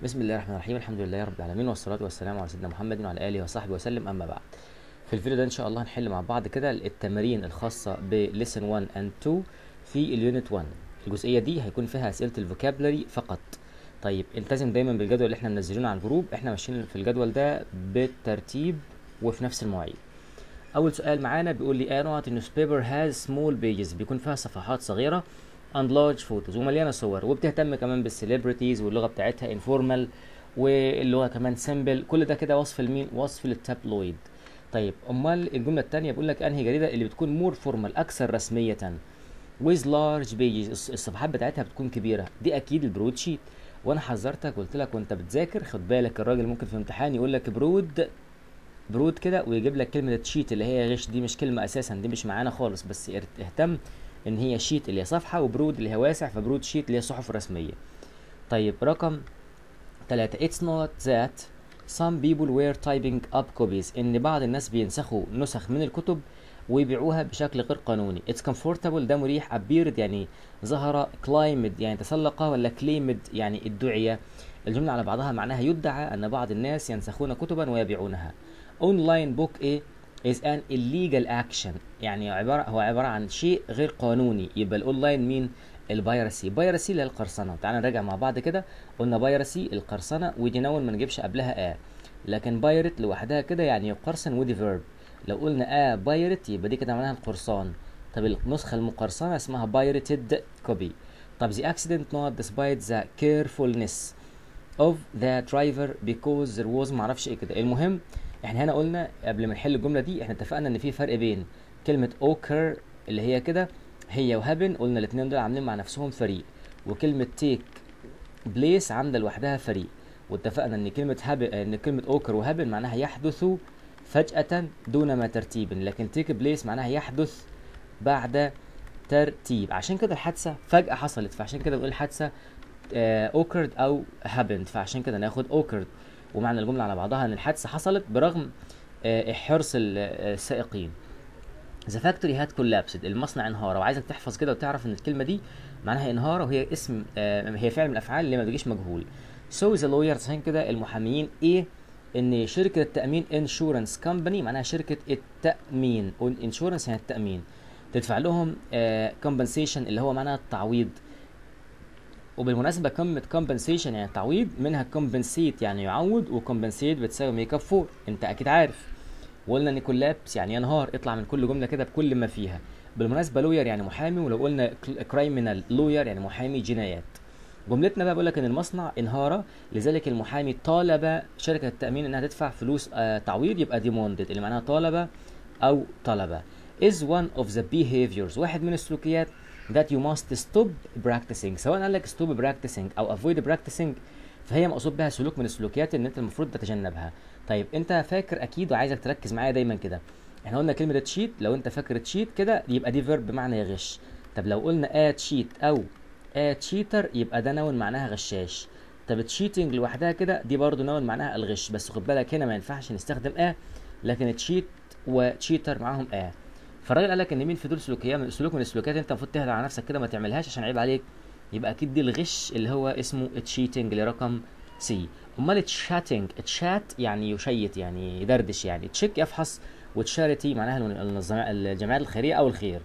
بسم الله الرحمن الرحيم الحمد لله رب العالمين والصلاة والسلام على سيدنا محمد وعلى آله وصحبه وسلم أما بعد في الفيديو ده إن شاء الله هنحل مع بعض كده التمارين الخاصة ب lesson 1 and 2 في اليونت 1 الجزئية دي هيكون فيها أسئلة الفوكابلري فقط طيب التزم دايما بالجدول اللي احنا منزلينه على الجروب احنا ماشيين في الجدول ده بالترتيب وفي نفس المواعيد اول سؤال معانا بيقول لي a not newspaper has small pages بيكون فيها صفحات صغيره and large photos ومليانه صور وبتهتم كمان بالسليبرتيز واللغه بتاعتها informal واللغه كمان سيمبل كل ده كده وصف لمين وصف للتابلويد طيب امال الجمله الثانيه بيقول لك انهي جريده اللي بتكون مور فورمال اكثر رسميه with large pages الصفحات بتاعتها بتكون كبيره دي اكيد البرود شيت وانا حذرتك قلت لك وانت بتذاكر خد بالك الراجل ممكن في امتحان يقول لك برود برود كده ويجيب لك كلمه شيت اللي هي غش دي مش كلمه اساسا دي مش معانا خالص بس اهتم ان هي شيت اللي هي صفحه وبرود اللي هي واسع فبرود شيت اللي هي صحف رسميه طيب رقم ثلاثة it's not that some people were typing up copies ان بعض الناس بينسخوا نسخ من الكتب ويبيعوها بشكل غير قانوني it's comfortable ده مريح appeared يعني ظهر climbed يعني تسلق ولا claimed يعني ادعي الجملة على بعضها معناها يدعى أن بعض الناس ينسخون كتبا ويبيعونها online book ايه is an illegal action يعني عبارة هو عبارة عن شيء غير قانوني يبقى الاونلاين مين البايرسي بايرسي اللي هي القرصنة تعالى نراجع مع بعض كده قلنا بايرسي القرصنة ودي نون ما نجيبش قبلها ا لكن بايرت لوحدها كده يعني يقرصن ودي فيرب لو قلنا ا بايرت يبقى دي كده معناها القرصان طب النسخة المقرصنة اسمها بايرتد كوبي طب the accident not despite the carefulness of the driver because there was معرفش ايه كده المهم احنا هنا قلنا قبل ما نحل الجمله دي احنا اتفقنا ان في فرق بين كلمه اوكر اللي هي كده هي وهابن قلنا الاثنين دول عاملين مع نفسهم فريق وكلمه تيك بليس عامله لوحدها فريق واتفقنا ان كلمه هابن ان كلمه اوكر وهابن معناها يحدث فجاه دون ما ترتيب لكن تيك بليس معناها يحدث بعد ترتيب عشان كده الحادثه فجاه حصلت فعشان كده بنقول الحادثه اوكرد او هابند فعشان كده ناخد اوكرد ومعنى الجمله على بعضها ان الحادثه حصلت برغم آه حرص السائقين ذا فاكتوري هاد كولابسد المصنع انهار وعايزك تحفظ كده وتعرف ان الكلمه دي معناها انهار وهي اسم آه هي فعل من الافعال اللي ما بيجيش مجهول سو ذا لويرز عشان كده المحاميين ايه ان شركه التامين انشورنس كومباني معناها شركه التامين انشورنس يعني التامين تدفع لهم كومبنسيشن آه اللي هو معناها التعويض وبالمناسبه كلمه كومبنسيشن يعني تعويض منها كومبنسيت يعني يعوض وكومبنسيت بتساوي ميك اب فور انت اكيد عارف وقلنا ان كولابس يعني ينهار اطلع من كل جمله كده بكل ما فيها بالمناسبه لوير يعني محامي ولو قلنا كرايمنال لوير يعني محامي جنايات جملتنا بقى بيقول لك ان المصنع انهار لذلك المحامي طالب شركه التامين انها تدفع فلوس آه تعويض يبقى ديموندد اللي معناها طالب او طلب is one of the behaviors واحد من السلوكيات that you must stop practicing سواء قال لك stop practicing او avoid practicing فهي مقصود بها سلوك من السلوكيات ان انت المفروض تتجنبها طيب انت فاكر اكيد وعايزك تركز معايا دايما كده احنا قلنا كلمه تشيت لو انت فاكر تشيت كده يبقى دي فيرب بمعنى يغش طب لو قلنا ا تشيت او ا تشيتر يبقى ده نون معناها غشاش طب تشيتنج لوحدها كده دي برضو نون معناها الغش بس خد بالك هنا ما ينفعش نستخدم ا لكن تشيت وتشيتر معاهم ا فالراجل قال لك ان مين في دول سلوكيات سلوك من السلوكيات انت المفروض تهدى على نفسك كده ما تعملهاش عشان عيب عليك يبقى اكيد دي الغش اللي هو اسمه تشيتنج اللي رقم سي امال تشاتنج تشات يعني يشيت يعني يدردش يعني تشيك يفحص وتشاريتي معناها الجمعيات الخيريه او الخير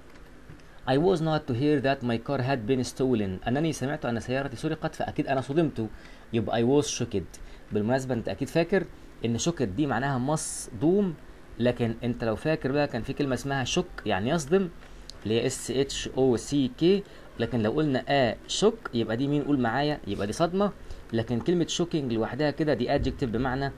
I was not to hear that my car had been stolen أنني سمعت أن سيارتي سرقت فأكيد أنا صدمت يبقى I was shocked بالمناسبة أنت أكيد فاكر إن شوكت دي معناها مصدوم لكن انت لو فاكر بقى كان في كلمه اسمها شك يعني يصدم اللي هي اس اتش او سي كي لكن لو قلنا ا شك يبقى دي مين قول معايا يبقى دي صدمه لكن كلمه شوكينج لوحدها كده دي ادجكتيف بمعنى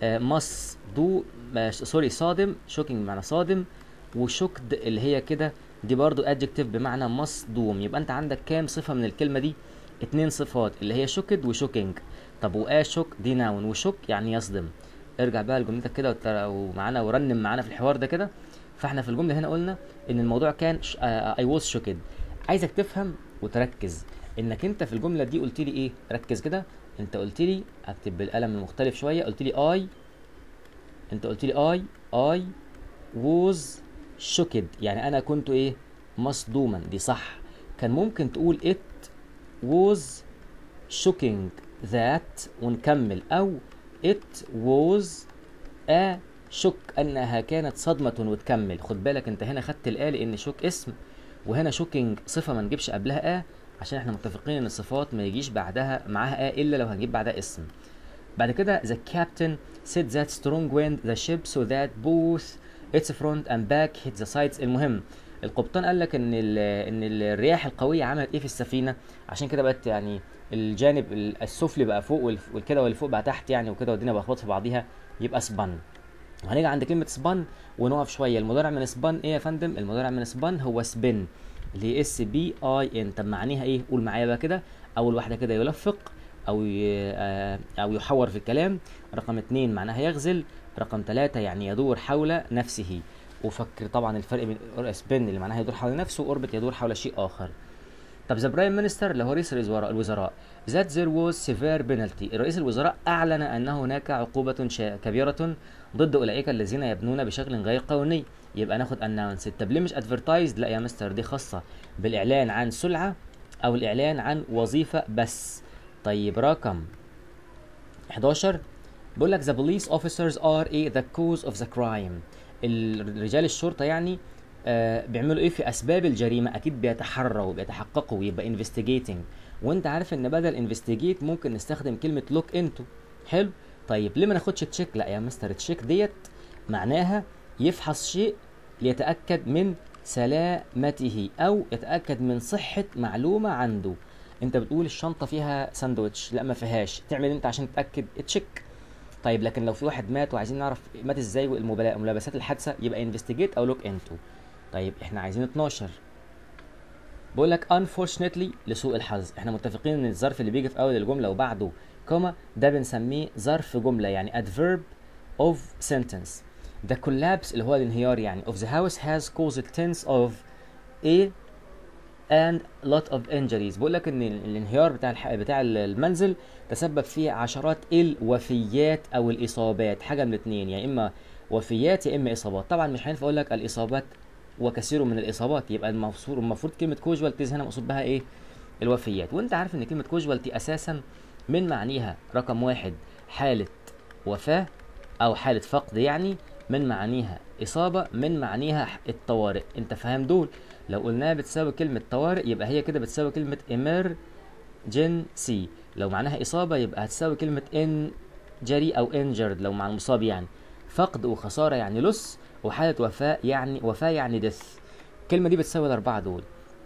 مصدو سوري صادم شوكينج بمعنى صادم وشوكد اللي هي كده دي برضو ادجكتيف بمعنى مصدوم يبقى انت عندك كام صفه من الكلمه دي اتنين صفات اللي هي شوكد وشوكينج طب وآ شوك دي ناون وشوك يعني يصدم ارجع بقى لجملتك كده ومعانا ورنم معانا في الحوار ده كده فاحنا في الجمله هنا قلنا ان الموضوع كان اي واز شوكد عايزك تفهم وتركز انك انت في الجمله دي قلت لي ايه ركز كده انت قلت لي اكتب بالقلم المختلف شويه قلت لي اي انت قلت لي اي اي ووز شوكد يعني انا كنت ايه مصدوما دي صح كان ممكن تقول it was shocking that ونكمل او it was a شك انها كانت صدمة وتكمل خد بالك انت هنا خدت الآ لان شك اسم وهنا شوكينج صفة ما نجيبش قبلها ا عشان احنا متفقين ان الصفات ما يجيش بعدها معاها ا الا لو هنجيب بعدها اسم بعد كده the captain said that strong wind the ship so that both its front and back hit the sides المهم القبطان قال لك ان ال ان الرياح القويه عملت ايه في السفينه عشان كده بقت يعني الجانب السفلي بقى فوق والكده واللي فوق بقى تحت يعني وكده والدنيا بقى في بعضيها يبقى سبن وهنيجي عند كلمه سبن ونقف شويه المضارع من سبن ايه يا فندم المضارع من سبن هو سبن اللي هي اس بي اي ان طب معانيها ايه قول معايا بقى كده اول واحده كده يلفق او او يحور في الكلام رقم اتنين معناها يغزل رقم ثلاثة يعني يدور حول نفسه وفكر طبعا الفرق بين سبين اللي معناها يدور حول نفسه واوربت يدور حول شيء اخر طب ذا برايم مينستر اللي هو رئيس الوزراء الوزراء ذات زير ووز سيفير بينالتي رئيس الوزراء اعلن ان هناك عقوبه كبيره ضد اولئك الذين يبنون بشكل غير قانوني يبقى ناخد اناونس طب ليه مش ادفرتايزد لا يا مستر دي خاصه بالاعلان عن سلعه او الاعلان عن وظيفه بس طيب رقم 11 بيقول لك the police officers are a the cause of the crime الرجال الشرطه يعني آه بيعملوا ايه في اسباب الجريمه اكيد بيتحروا بيتحققوا يبقى investigating وانت عارف ان بدل investigate ممكن نستخدم كلمه look into حلو طيب ليه ما ناخدش تشيك لا يا مستر تشيك ديت معناها يفحص شيء ليتاكد من سلامته او يتاكد من صحه معلومه عنده انت بتقول الشنطه فيها ساندوتش لا ما فيهاش تعمل انت عشان تتاكد تشيك طيب لكن لو في واحد مات وعايزين نعرف مات ازاي وملابسات الحادثه يبقى انفستيجيت او لوك انتو طيب احنا عايزين 12 بقول لك unfortunately لسوء الحظ احنا متفقين ان الظرف اللي بيجي في اول الجمله وبعده كوما ده بنسميه ظرف جمله يعني adverb of sentence the collapse اللي هو الانهيار يعني of the house has caused tens of a and lot of injuries بقول لك ان الانهيار بتاع الح... بتاع المنزل تسبب فيه عشرات الوفيات او الاصابات حاجه من الاثنين يعني اما وفيات يا اما اصابات طبعا مش هينفع اقول لك الاصابات وكثير من الاصابات يبقى المفروض المفروض كلمه كوجوالتيز هنا مقصود بها ايه الوفيات وانت عارف ان كلمه كوجوالتي اساسا من معانيها رقم واحد حاله وفاه او حاله فقد يعني من معانيها اصابه من معانيها الطوارئ انت فاهم دول لو قلناها بتساوي كلمة طوارئ يبقى هي كده بتساوي كلمة emergency لو معناها إصابة يبقى هتساوي كلمة injury أو injured لو مع المصاب يعني فقد وخسارة يعني لص وحالة وفاة يعني وفاة يعني death الكلمة دي بتساوي الأربعة دول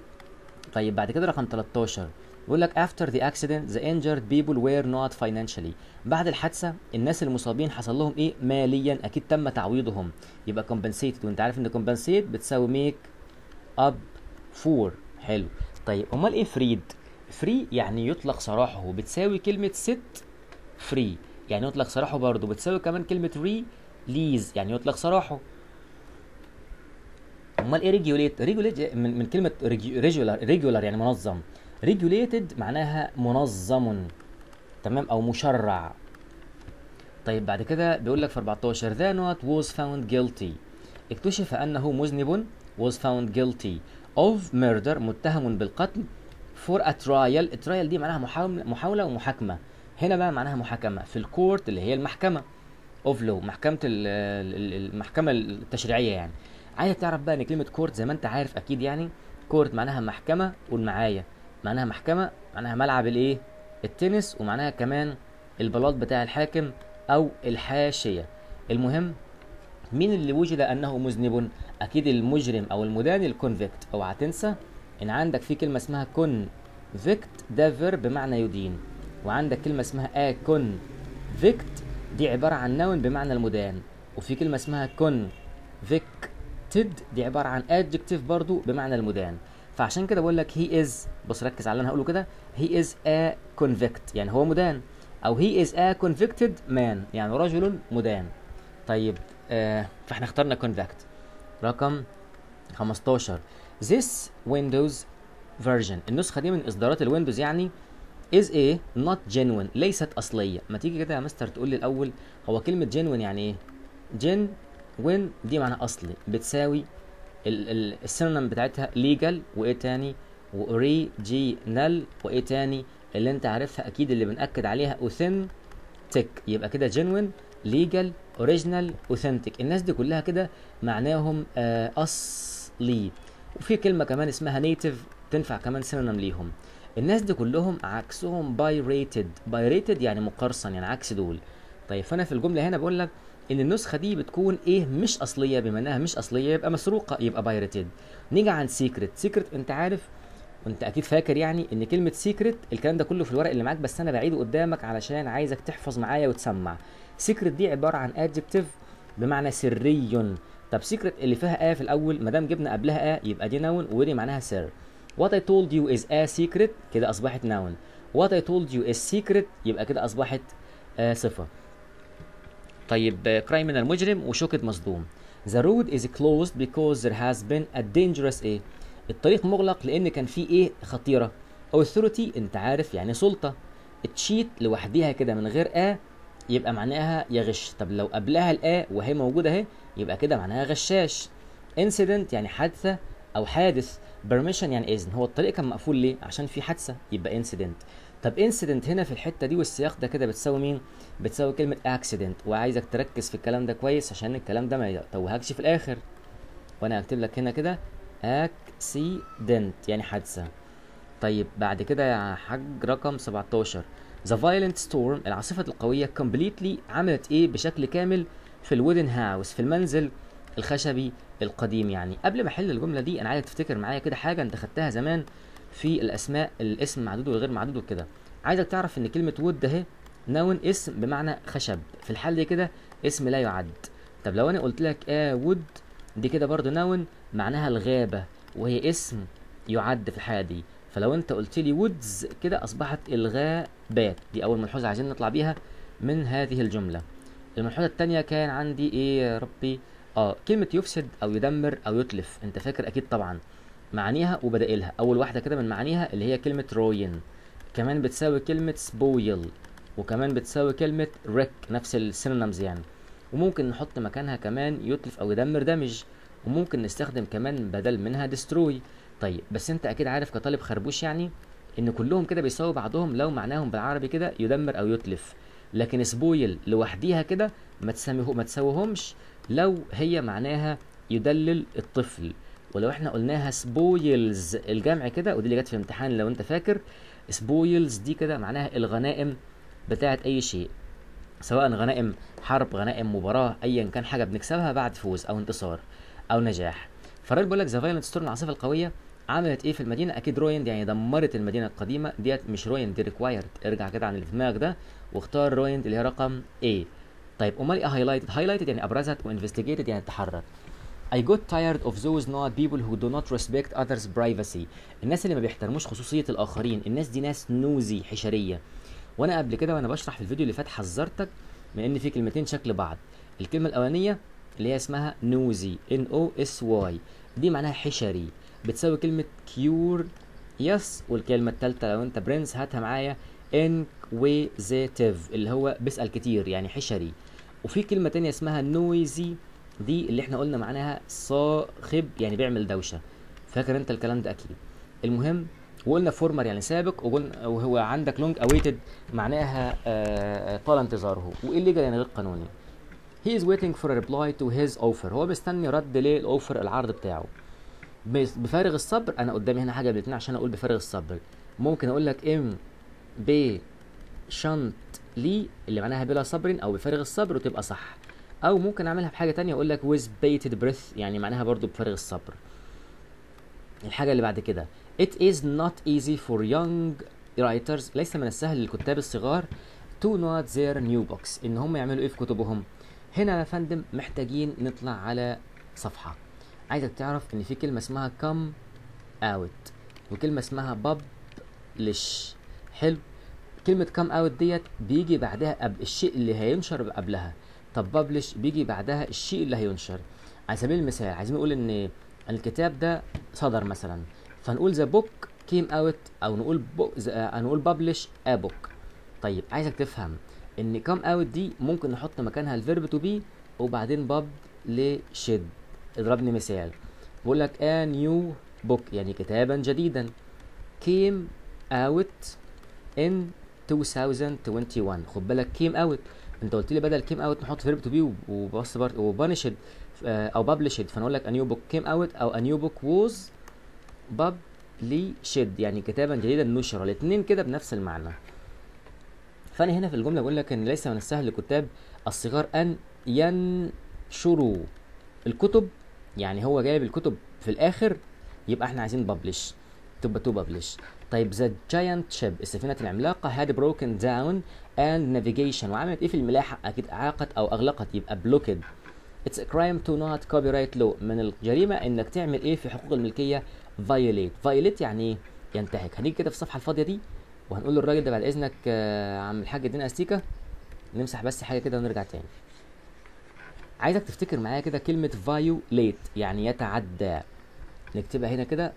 طيب بعد كده رقم 13 بيقول لك after the accident the injured people were not financially بعد الحادثة الناس المصابين حصل لهم ايه ماليا اكيد تم تعويضهم يبقى compensated وانت عارف ان compensate بتساوي make up for حلو طيب امال ايه فريد فري يعني يطلق سراحه بتساوي كلمة ست فري يعني يطلق سراحه برضه بتساوي كمان كلمة ري ليز يعني يطلق سراحه امال ايه ريجوليت ريجوليت من, من كلمة ريجولار ريجولار يعني منظم ريجوليتد معناها منظم تمام او مشرع طيب بعد كده بيقول لك في 14 ذا نوت was found guilty اكتشف انه مذنب was found guilty of murder متهم بالقتل for a trial الترايل دي معناها محاولة, محاولة ومحاكمة هنا بقى معناها محاكمة في الكورت اللي هي المحكمة of law محكمة المحكمة التشريعية يعني عايز تعرف بقى ان كلمة كورت زي ما انت عارف اكيد يعني كورت معناها محكمة قول معايا معناها محكمة معناها ملعب الايه التنس ومعناها كمان البلاط بتاع الحاكم او الحاشية المهم مين اللي وجد انه مذنب اكيد المجرم او المدان الكونفكت اوعى تنسى ان عندك في كلمه اسمها كونفكت ده فيرب بمعنى يدين وعندك كلمه اسمها ا كونفكت دي عباره عن نون بمعنى المدان وفي كلمه اسمها كونفكتد دي عباره عن ادجكتيف برضو بمعنى المدان فعشان كده بقول لك هي از بص ركز على اللي انا هقوله كده هي از ا كونفكت يعني هو مدان او هي از ا كونفكتد مان يعني رجل مدان طيب آه فاحنا اخترنا convect رقم 15 this windows version النسخة دي من إصدارات الويندوز يعني is a not genuine ليست أصلية ما تيجي كده يا مستر تقول لي الأول هو كلمة genuine يعني إيه genuine دي معناها أصلي بتساوي السينونيم بتاعتها legal وإيه تاني وأوريجينال وإيه تاني اللي انت عارفها اكيد اللي بنأكد عليها authentic يبقى كده genuine legal original authentic الناس دي كلها كده معناهم آه اصلي وفي كلمه كمان اسمها native تنفع كمان سينونيم ليهم الناس دي كلهم عكسهم باي ريتد باي ريتد يعني مقرصن يعني عكس دول طيب فانا في الجمله هنا بقول لك ان النسخه دي بتكون ايه مش اصليه بما انها مش اصليه يبقى مسروقه يبقى باي ريتد نيجي عند سيكريت سيكريت انت عارف وانت اكيد فاكر يعني ان كلمه سيكريت الكلام ده كله في الورق اللي معاك بس انا بعيده قدامك علشان عايزك تحفظ معايا وتسمع سيكريت دي عباره عن ادجكتيف بمعنى سري طب سيكريت اللي فيها ا في الاول ما دام جبنا قبلها ا يبقى دي نون ودي معناها سر What I told you is a secret كده أصبحت noun. What I told you is secret يبقى كده أصبحت آه صفة. طيب criminal مجرم وشوكة مصدوم. The road is closed because there has been a dangerous ايه؟ الطريق مغلق لأن كان فيه ايه خطيرة. Authority أنت عارف يعني سلطة. تشيت لوحديها كده من غير آ يبقى معناها يغش. طب لو قبلها الآ وهي موجودة اهي يبقى كده معناها غشاش. Incident يعني حادثة أو حادث. بيرميشن يعني اذن هو الطريق كان مقفول ليه عشان في حادثه يبقى انسيدنت طب انسيدنت هنا في الحته دي والسياق ده كده بتساوي مين بتساوي كلمه اكسيدنت وعايزك تركز في الكلام ده كويس عشان الكلام ده ما يتوهكش في الاخر وانا هكتب لك هنا كده اكسيدنت يعني حادثه طيب بعد كده يا حاج رقم 17 The violent storm العاصفة القوية completely عملت ايه بشكل كامل في الودن هاوس في المنزل الخشبي القديم يعني قبل ما احل الجمله دي انا عايزك تفتكر معايا كده حاجه انت خدتها زمان في الاسماء الاسم معدود والغير معدود وكده عايزك تعرف ان كلمه وود اهي نون اسم بمعنى خشب في الحال دي كده اسم لا يعد طب لو انا قلت لك اه وود دي كده برضو نون معناها الغابه وهي اسم يعد في الحاله دي فلو انت قلت لي وودز كده اصبحت الغابات دي اول ملحوظه عايزين نطلع بيها من هذه الجمله الملحوظه الثانيه كان عندي ايه يا ربي اه كلمة يفسد أو يدمر أو يتلف أنت فاكر أكيد طبعا معانيها وبدائلها أول واحدة كده من معانيها اللي هي كلمة روين كمان بتساوي كلمة سبويل وكمان بتساوي كلمة ريك نفس السينونيمز يعني وممكن نحط مكانها كمان يتلف أو يدمر دمج وممكن نستخدم كمان بدل منها دستروي طيب بس أنت أكيد عارف كطالب خربوش يعني إن كلهم كده بيساوي بعضهم لو معناهم بالعربي كده يدمر أو يتلف لكن سبويل لوحديها كده ما تسميه ما تساويهمش لو هي معناها يدلل الطفل ولو احنا قلناها سبويلز الجمع كده ودي اللي جت في الامتحان لو انت فاكر سبويلز دي كده معناها الغنائم بتاعت اي شيء سواء غنائم حرب غنائم مباراة ايا كان حاجة بنكسبها بعد فوز او انتصار او نجاح فالراجل بيقول لك ذا فايلنت ستورم العاصفة القوية عملت ايه في المدينة اكيد رويند يعني دمرت المدينة القديمة ديت مش رويند دي ريكوايرد ارجع كده عن اللي في دماغك ده واختار رويند اللي هي رقم A طيب امال ايه هايلايتد هايلايتد يعني ابرزت وانفستيجيتد يعني تحرك I got tired of those not people who do not respect others privacy الناس اللي ما بيحترموش خصوصية الآخرين الناس دي ناس نوزي حشرية وأنا قبل كده وأنا بشرح في الفيديو اللي فات حذرتك من إن في كلمتين شكل بعض الكلمة الأولانية اللي هي اسمها نوزي N O S Y دي معناها حشري بتساوي كلمة كيور يس والكلمة التالتة لو أنت برنس هاتها معايا انكويزيتيف اللي هو بيسأل كتير يعني حشري وفي كلمة تانية اسمها نويزي دي اللي احنا قلنا معناها صاخب يعني بيعمل دوشة فاكر انت الكلام ده اكيد المهم وقلنا فورمر يعني سابق وقلنا وهو عندك لونج اويتد معناها آه طال انتظاره والليجال يعني غير قانوني he is waiting for a reply to his offer هو مستني رد للاوفر العرض بتاعه بفارغ الصبر انا قدامي هنا حاجه بالاثنين عشان اقول بفارغ الصبر ممكن اقول لك ام ب شنط لي اللي معناها بلا صبر او بفارغ الصبر وتبقى صح او ممكن اعملها بحاجه تانية اقول لك with bated breath يعني معناها برضو بفارغ الصبر الحاجه اللي بعد كده it is not easy for young writers ليس من السهل للكتاب الصغار to not their new books ان هم يعملوا ايه في كتبهم هنا يا فندم محتاجين نطلع على صفحه عايزك تعرف ان في كلمه اسمها come out وكلمه اسمها publish حلو كلمة كام اوت ديت بيجي بعدها قبل الشيء اللي هينشر قبلها طب ببلش بيجي بعدها الشيء اللي هينشر على سبيل المثال عايزين نقول ان الكتاب ده صدر مثلا فنقول ذا بوك كيم اوت او نقول بو... نقول ببلش ا بوك طيب عايزك تفهم ان كام اوت دي ممكن نحط مكانها الفيرب تو بي وبعدين باب لشد اضربني مثال بقول لك ا نيو بوك يعني كتابا جديدا كيم اوت in 2021 خد بالك came out انت قلت لي بدل came out نحط verb to be وبص وبانشد او published فانا اقول لك a new book came out او a new book was published يعني كتابا جديدا نشر الاثنين كده بنفس المعنى فانا هنا في الجمله بقول لك ان ليس من السهل لكتاب الصغار ان ينشروا الكتب يعني هو جايب الكتب في الاخر يبقى احنا عايزين ببلش تبقى تو ببلش طيب ذا جاينت شيب السفينه العملاقه هاد بروكن داون اند نافيجيشن وعملت ايه في الملاحه اكيد اعاقت او اغلقت يبقى بلوكد It's a crime to not copyright law من الجريمة انك تعمل ايه في حقوق الملكية violate violate يعني ايه ينتهك هنيجي كده في الصفحة الفاضية دي وهنقول للراجل ده بعد اذنك آه عم الحاج ادينا استيكة نمسح بس حاجة كده ونرجع تاني عايزك تفتكر معايا كده كلمة violate يعني يتعدى نكتبها هنا كده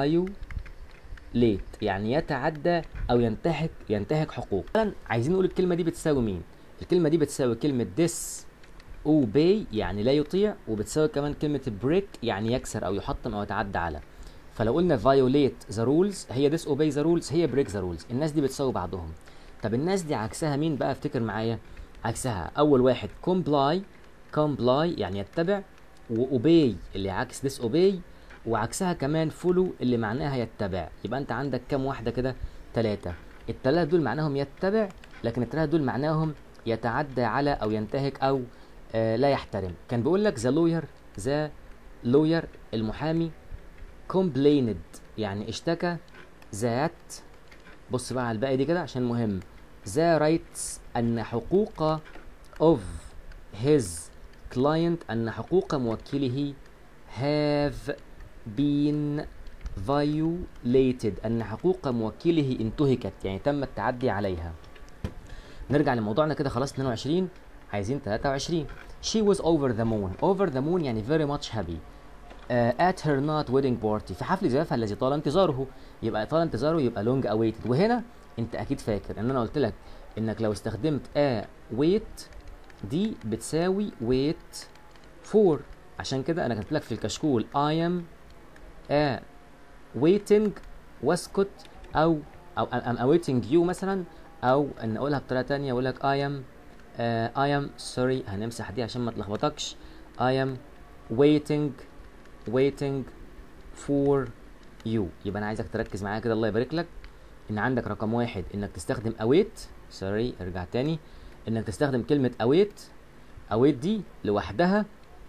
violate يعني يتعدى او ينتهك ينتهك حقوق عايزين نقول الكلمة دي بتساوي مين الكلمة دي بتساوي كلمة this obey يعني لا يطيع وبتساوي كمان كلمة break يعني يكسر أو يحطم أو يتعدى على فلو قلنا violate the rules هي disobey the rules هي break the rules الناس دي بتساوي بعضهم طب الناس دي عكسها مين بقى افتكر معايا عكسها أول واحد comply comply يعني يتبع وobey اللي عكس disobey وعكسها كمان follow اللي معناها يتبع يبقى أنت عندك كام واحدة كده ثلاثة الثلاثة دول معناهم يتبع لكن الثلاثة دول معناهم يتعدى على أو ينتهك أو آه لا يحترم كان بيقول لك ذا لوير ذا لوير المحامي complained يعني اشتكى ذات بص بقى على الباقي دي كده عشان مهم ذا رايتس ان حقوق of his client ان حقوق موكله have been violated ان حقوق موكله انتهكت يعني تم التعدي عليها نرجع لموضوعنا كده خلاص 22 عايزين 23 she was over the moon over the moon يعني very much happy uh, at her not wedding party في حفل زفافها الذي طال انتظاره يبقى طال انتظاره يبقى long awaited وهنا انت اكيد فاكر ان انا قلت لك انك لو استخدمت a wait دي بتساوي wait for عشان كده انا كتبت لك في الكشكول I am a waiting واسكت او او I'm awaiting you مثلا او ان اقولها بطريقه تانية اقول لك I am uh, I am sorry هنمسح دي عشان ما تلخبطكش I am waiting waiting for you يبقى انا عايزك تركز معايا كده الله يبارك لك ان عندك رقم واحد انك تستخدم await سوري ارجع تاني انك تستخدم كلمة await await دي لوحدها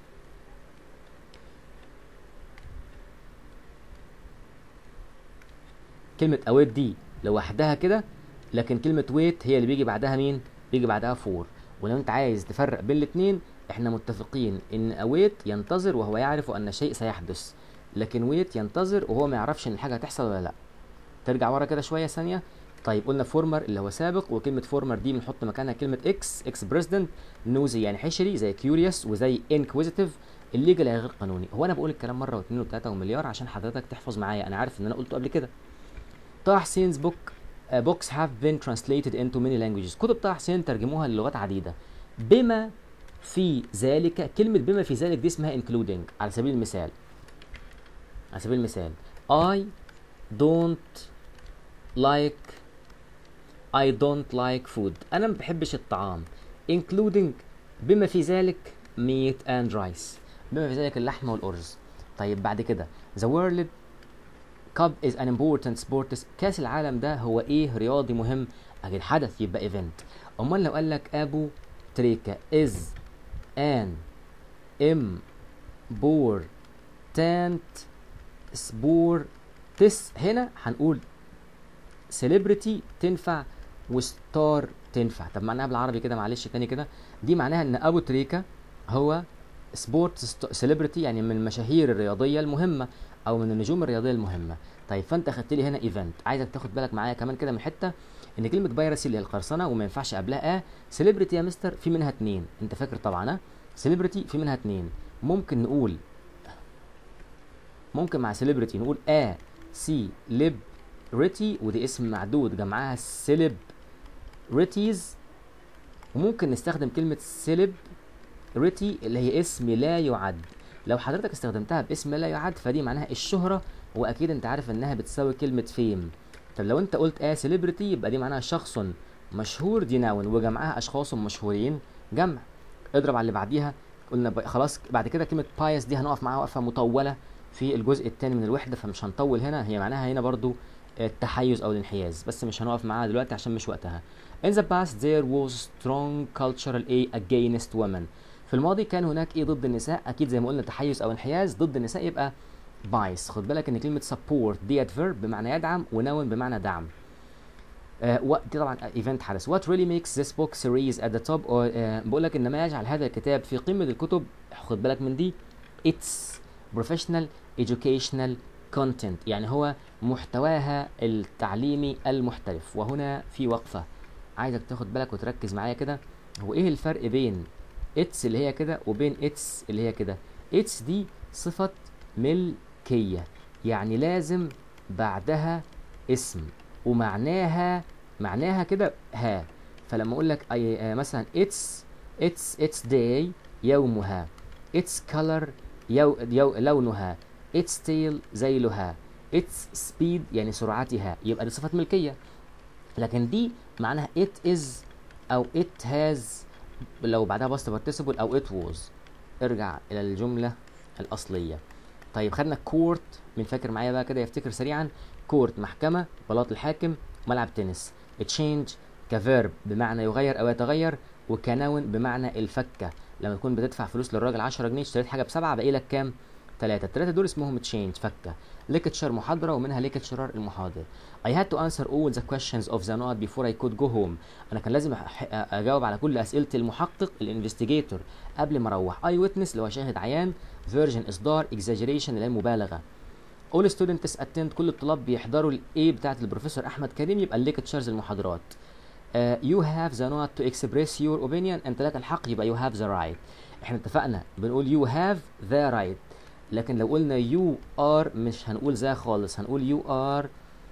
كلمة await دي لوحدها كده لكن كلمة wait هي اللي بيجي بعدها مين؟ بيجي بعدها for ولو انت عايز تفرق بين الاتنين احنا متفقين ان اويت ينتظر وهو يعرف ان شيء سيحدث لكن ويت ينتظر وهو ما يعرفش ان الحاجه هتحصل ولا لا ترجع ورا كده شويه ثانيه طيب قلنا فورمر اللي هو سابق وكلمه فورمر دي بنحط مكانها كلمه اكس اكس بريزيدنت نوزي يعني حشري زي كيوريوس وزي انكويزيتيف الليجل غير قانوني هو انا بقول الكلام مره واثنين وثلاثه ومليار عشان حضرتك تحفظ معايا انا عارف ان انا قلته قبل كده طه حسين's book uh, books have been translated into many languages كتب طه حسين ترجموها للغات عديده بما في ذلك كلمة بما في ذلك دي اسمها including على سبيل المثال على سبيل المثال I don't like I don't like food أنا ما بحبش الطعام including بما في ذلك meat and rice بما في ذلك اللحمة والأرز طيب بعد كده the world cup is an important sport كأس العالم ده هو إيه رياضي مهم أجل حدث يبقى event أمال لو قال لك أبو تريكا is an important sport تس هنا هنقول celebrity تنفع وستار تنفع طب معناها بالعربي كده معلش تاني كده دي معناها ان ابو تريكا هو سبورت سيلبرتي يعني من المشاهير الرياضيه المهمه او من النجوم الرياضيه المهمه طيب فانت خدت لي هنا ايفنت عايزك تاخد بالك معايا كمان كده من حته ان كلمه فيروسي اللي هي القرصنه وما ينفعش قبلها اه سيلبرتي يا مستر في منها اتنين انت فاكر طبعا اه سيلبرتي في منها اتنين ممكن نقول ممكن مع سيلبرتي نقول ا سي لب ريتي ودي اسم معدود جمعها سيلب ريتيز وممكن نستخدم كلمة سيلب ريتي اللي هي اسم لا يعد لو حضرتك استخدمتها باسم لا يعد فدي معناها الشهرة واكيد انت عارف انها بتساوي كلمة فيم طب لو انت قلت اه سيلبرتي يبقى دي معناها شخص مشهور دي ناون وجمعها اشخاص مشهورين جمع اضرب على اللي بعديها قلنا ب- خلاص بعد كده كلمه بايس دي هنقف معاها وقفه مطوله في الجزء الثاني من الوحده فمش هنطول هنا هي معناها هنا برضو التحيز او الانحياز بس مش هنقف معاها دلوقتي عشان مش وقتها In the past there was strong cultural A against women في الماضي كان هناك ايه ضد النساء اكيد زي ما قلنا تحيز او انحياز ضد النساء يبقى بايس خد بالك ان كلمه support ديت verb بمعنى يدعم ونون بمعنى دعم آه و- دي طبعا ايفنت حدث what really makes this book series at the top or, آه بقول لك ان ما يجعل هذا الكتاب في قمه الكتب خد بالك من دي it's professional educational content يعني هو محتواها التعليمي المحترف وهنا في وقفه عايزك تاخد بالك وتركز معايا كده هو ايه الفرق بين اتس اللي هي كده وبين اتس اللي هي كده اتس دي صفه ملكيه يعني لازم بعدها اسم ومعناها معناها كده ها فلما اقول لك أي آه مثلا اتس اتس اتس داي يومها اتس color يو يو لونها اتس تيل ذيلها اتس سبيد يعني سرعتها يبقى دي صفة ملكية لكن دي معناها it is او it has لو بعدها past participle او it was ارجع الى الجملة الاصلية طيب خدنا كورت من فاكر معايا بقى كده يفتكر سريعا كورت محكمة بلاط الحاكم ملعب تنس تشينج كفيرب بمعنى يغير او يتغير وكنون بمعنى الفكة لما تكون بتدفع فلوس للراجل 10 جنيه اشتريت حاجة بسبعة باقي لك كام؟ ثلاثة الثلاثة دول اسمهم تشينج فكة ليكتشر محاضرة ومنها ليكتشرر المحاضر I had to answer all the questions of the note before I could go home أنا كان لازم أح- أجاوب على كل أسئلة المحقق الانفستيجيتور قبل ما أروح اي ويتنس اللي هو شاهد عيان فيرجن إصدار exaggeration اللي هي المبالغة all students attend كل الطلاب بيحضروا الايه بتاعت البروفيسور احمد كريم يبقى الليكتشرز المحاضرات uh, you have the right to express your opinion انت لك الحق يبقى you have the right احنا اتفقنا بنقول you have the right لكن لو قلنا you are مش هنقول ذا خالص هنقول you are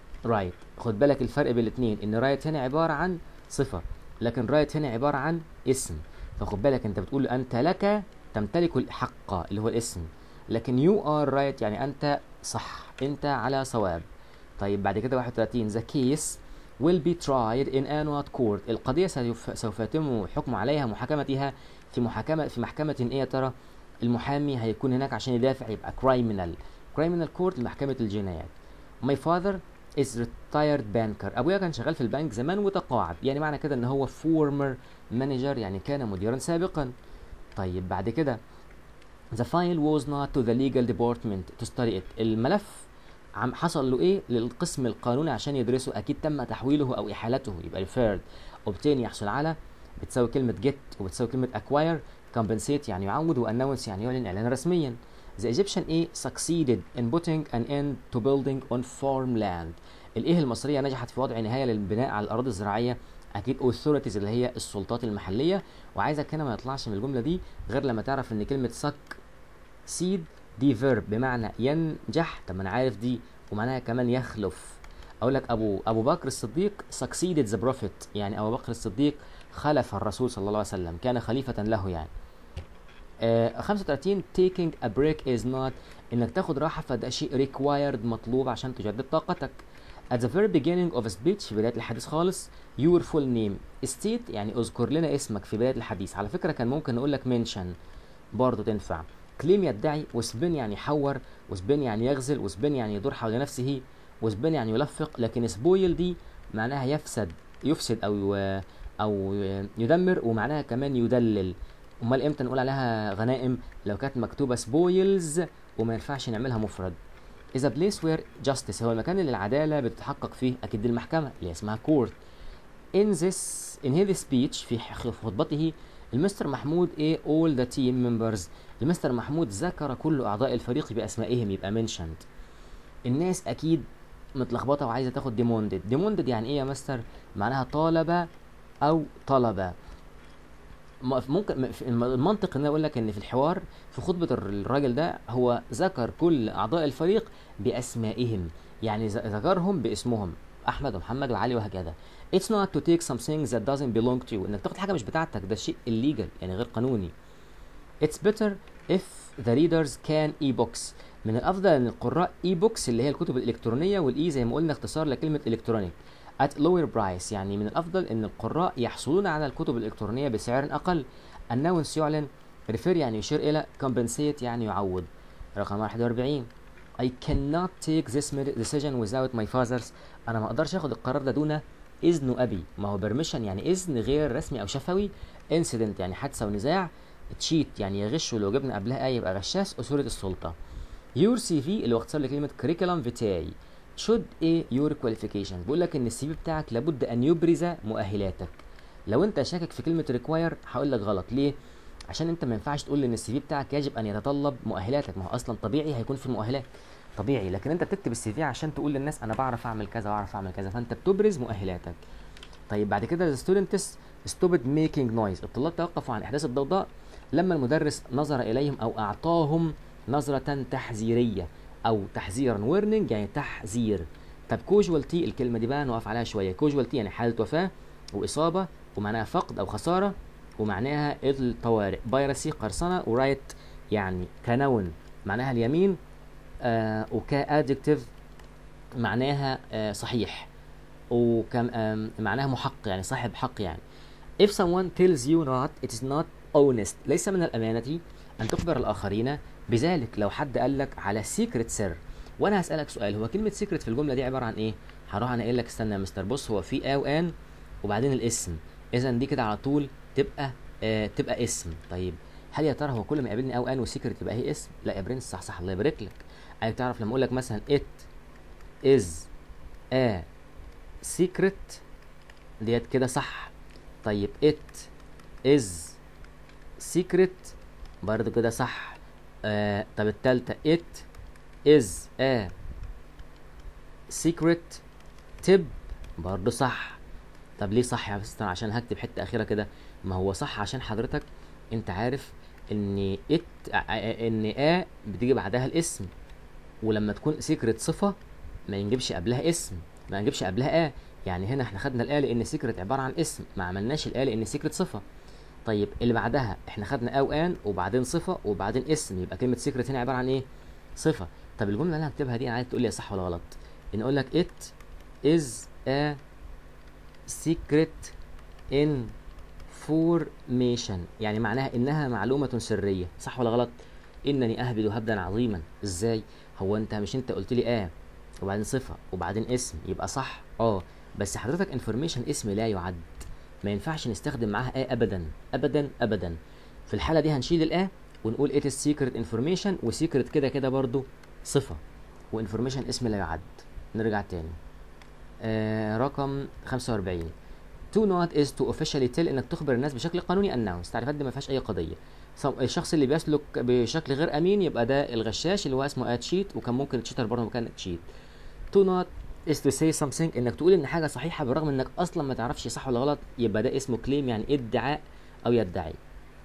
right خد بالك الفرق بين الاثنين ان right هنا عبارة عن صفة لكن right هنا عبارة عن اسم فخد بالك انت بتقول انت لك تمتلك الحق اللي هو الاسم لكن you are right يعني انت صح انت على صواب طيب بعد كده 31 the case will be tried in annual court القضية سيف- سوف يتم حكم عليها محاكمتها في محاكمة في محكمة ايه يا ترى المحامي هيكون هناك عشان يدافع يبقى criminal criminal court محكمة الجنايات my father is retired banker ابويا كان شغال في البنك زمان وتقاعد يعني معنى كده ان هو former manager يعني كان مديرا سابقا طيب بعد كده The file was not to the legal department to study it. الملف عم حصل له ايه للقسم القانوني عشان يدرسه اكيد تم تحويله او احالته يبقى referred obtain يحصل على بتساوي كلمة get وبتساوي كلمة acquire compensate يعني يعود و announce يعني يعلن اعلانا رسميا The Egyptian A succeeded in putting an end to building on farmland. الايه المصرية نجحت في وضع نهاية للبناء على الأراضي الزراعية أكيد authorities اللي هي السلطات المحلية وعايزك هنا ما يطلعش من الجملة دي غير لما تعرف إن كلمة suck سيد دي فيرب بمعنى ينجح طب ما انا عارف دي ومعناها كمان يخلف اقول لك ابو ابو بكر الصديق succeeded the prophet يعني ابو بكر الصديق خلف الرسول صلى الله عليه وسلم كان خليفة له يعني آه 35 taking a break is not انك تاخد راحة فده شيء required مطلوب عشان تجدد طاقتك at the very beginning of a speech في بداية الحديث خالص your full name state يعني اذكر لنا اسمك في بداية الحديث على فكرة كان ممكن نقول لك mention برضه تنفع كليم يدعي وسبين يعني يحور وسبين يعني يغزل وسبين يعني يدور حول نفسه وسبين يعني يلفق لكن سبويل دي معناها يفسد يفسد او او يدمر ومعناها كمان يدلل امال امتى نقول عليها غنائم لو كانت مكتوبه سبويلز وما ينفعش نعملها مفرد إذا بليس وير جاستس هو المكان اللي العدالة بتتحقق فيه أكيد دي المحكمة اللي اسمها كورت. In this in his speech في ح- في خطبته المستر محمود ايه all the team members المستر محمود ذكر كل أعضاء الفريق بأسمائهم يبقى mentioned. الناس أكيد متلخبطة وعايزة تاخد ديموندد ديموندد يعني ايه يا مستر معناها طالب أو طلب م- ممكن م- في الم- المنطق ان أنا اقول لك ان في الحوار في خطبه الر- الراجل ده هو ذكر كل اعضاء الفريق باسمائهم يعني ذ- ذكرهم باسمهم احمد ومحمد وعلي وهكذا It's not to take something that doesn't belong to you انك تاخد حاجه مش بتاعتك ده شيء illegal يعني غير قانوني It's better if the readers can e-books من الافضل ان القراء اي بوكس اللي هي الكتب الالكترونيه والاي زي ما قلنا اختصار لكلمه الكترونيك at lower price يعني من الافضل ان القراء يحصلون على الكتب الالكترونيه بسعر اقل announce يعلن refer يعني يشير الى compensate يعني يعوض رقم 41 I cannot take this decision without my father's انا ما اقدرش اخد القرار ده دون اذن ابي ما هو permission يعني اذن غير رسمي او شفوي incident يعني حادثه ونزاع تشيت يعني يغش ولو جبنا قبلها ايه يبقى غشاش اصولة السلطه يور سي في اللي هو اختصار لكلمه curriculum vitae should ايه your qualification بيقول لك ان السي في بتاعك لابد ان يبرز مؤهلاتك لو انت شاكك في كلمه require هقول لك غلط ليه عشان انت ما ينفعش تقول ان السي في بتاعك يجب ان يتطلب مؤهلاتك ما هو اصلا طبيعي هيكون في المؤهلات طبيعي لكن انت بتكتب السي في عشان تقول للناس انا بعرف اعمل كذا واعرف اعمل كذا فانت بتبرز مؤهلاتك طيب بعد كده الستودنتس ستوبد ميكينج نويز الطلاب توقفوا عن احداث الضوضاء لما المدرس نظر اليهم او اعطاهم نظرة تحذيرية او تحذيرا warning يعني تحذير طب كوجوالتي الكلمة دي بقى نقف عليها شوية كوجوالتي يعني حالة وفاة واصابة ومعناها فقد او خسارة ومعناها الطوارئ بايرسي قرصنة ورايت يعني كنون معناها اليمين آه وكادجكتيف معناها آه صحيح وكم آه معناها محق يعني صاحب حق يعني if someone tells you not it is not honest ليس من الأمانة أن تخبر الآخرين بذلك لو حد قال لك على سيكريت سر وأنا هسألك سؤال هو كلمة سيكريت في الجملة دي عبارة عن إيه؟ هروح أنا قايل لك استنى يا مستر بص هو في أو أن وبعدين الاسم إذا دي كده على طول تبقى آه تبقى اسم طيب هل يا ترى هو كل ما يقابلني او ان وسيكريت يبقى هي اسم لا يا برنس صح صح الله يبارك لك يعني تعرف لما اقول لك مثلا it is a secret ديت كده صح طيب it is secret برضه كده صح آه طب التالتة it is a secret tip برضه صح طب ليه صح يا مستر عشان هكتب حته اخيره كده ما هو صح عشان حضرتك انت عارف ان ات ان ا بتيجي بعدها الاسم ولما تكون سيكريت صفه ما ينجبش قبلها اسم ما ينجبش قبلها ا يعني هنا احنا خدنا الآ لان سيكريت عباره عن اسم ما عملناش الآ لان سيكريت صفه طيب اللي بعدها احنا خدنا او ان وبعدين صفه وبعدين اسم يبقى كلمه سيكريت هنا عباره عن ايه صفه طب الجمله اللي انا هكتبها دي انا عايز تقول لي صح ولا غلط ان اقول لك it is a secret information يعني معناها انها معلومة سرية صح ولا غلط انني اهبد هبدا عظيما ازاي هو انت مش انت قلت لي اه وبعدين صفة وبعدين اسم يبقى صح اه بس حضرتك انفورميشن اسم لا يعد ما ينفعش نستخدم معاها اه ابدا ابدا ابدا في الحالة دي هنشيل الاه ونقول it is secret information وسيكرت كده كده برضو صفة وانفورميشن اسم لا يعد نرجع تاني آه رقم 45 to not is to officially tell انك تخبر الناس بشكل قانوني announce تعريفات دي ما فيهاش اي قضيه الشخص اللي بيسلك بشكل غير امين يبقى ده الغشاش اللي هو اسمه اتشيت وكان ممكن تشيتر برضه مكان تشيت to not is to say something انك تقول ان حاجه صحيحه بالرغم انك اصلا ما تعرفش صح ولا غلط يبقى ده اسمه كليم يعني ادعاء او يدعي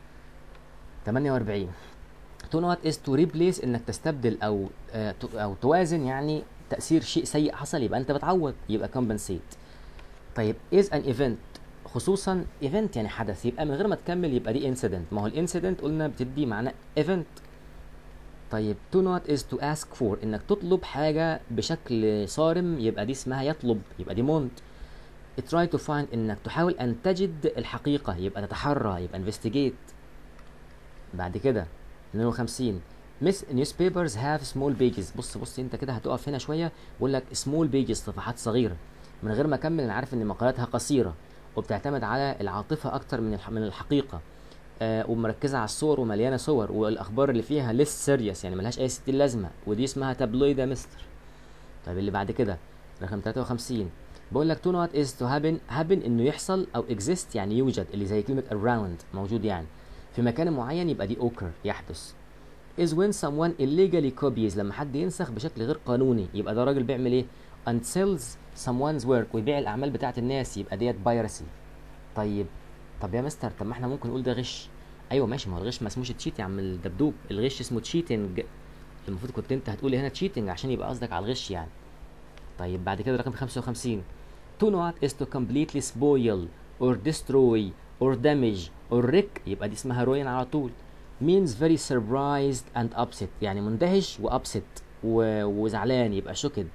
48 to not is to replace انك تستبدل او آه او توازن يعني تاثير شيء سيء حصل يبقى انت بتعوض يبقى compensate طيب is an event خصوصا event يعني حدث يبقى من غير ما تكمل يبقى دي incident ما هو الانسيدنت قلنا بتدي معنى event طيب to not is to ask for انك تطلب حاجة بشكل صارم يبقى دي اسمها يطلب يبقى دي want try to find انك تحاول ان تجد الحقيقة يبقى تتحرى يبقى investigate بعد كده 52 Miss newspapers have small pages بص بص انت كده هتقف هنا شوية بقول لك small pages صفحات صغيرة من غير ما اكمل انا عارف ان مقالاتها قصيره وبتعتمد على العاطفه اكتر من من الحقيقه آه ومركزه على الصور ومليانه صور والاخبار اللي فيها ليس سيريس يعني ملهاش اي ستين لازمه ودي اسمها تابلويد يا مستر طيب اللي بعد كده رقم 53 بقول لك تو نوت از تو هابن هابن انه يحصل او اكزيست يعني يوجد اللي زي كلمه around موجود يعني في مكان معين يبقى دي اوكر يحدث is when someone illegally copies لما حد ينسخ بشكل غير قانوني يبقى ده راجل بيعمل ايه and sells someone's work ويبيع الاعمال بتاعت الناس يبقى ديت بايرسي طيب طب يا مستر طب ما احنا ممكن نقول ده غش ايوه ماشي ما هو الغش ما اسموش تشيت يا عم الدبدوب الغش اسمه تشيتنج المفروض كنت انت هتقول هنا تشيتنج عشان يبقى قصدك على الغش يعني طيب بعد كده رقم 55 to not is to completely spoil or destroy or damage or wreck يبقى دي اسمها ruin على طول means very surprised and upset يعني مندهش وابست وزعلان يبقى شوكد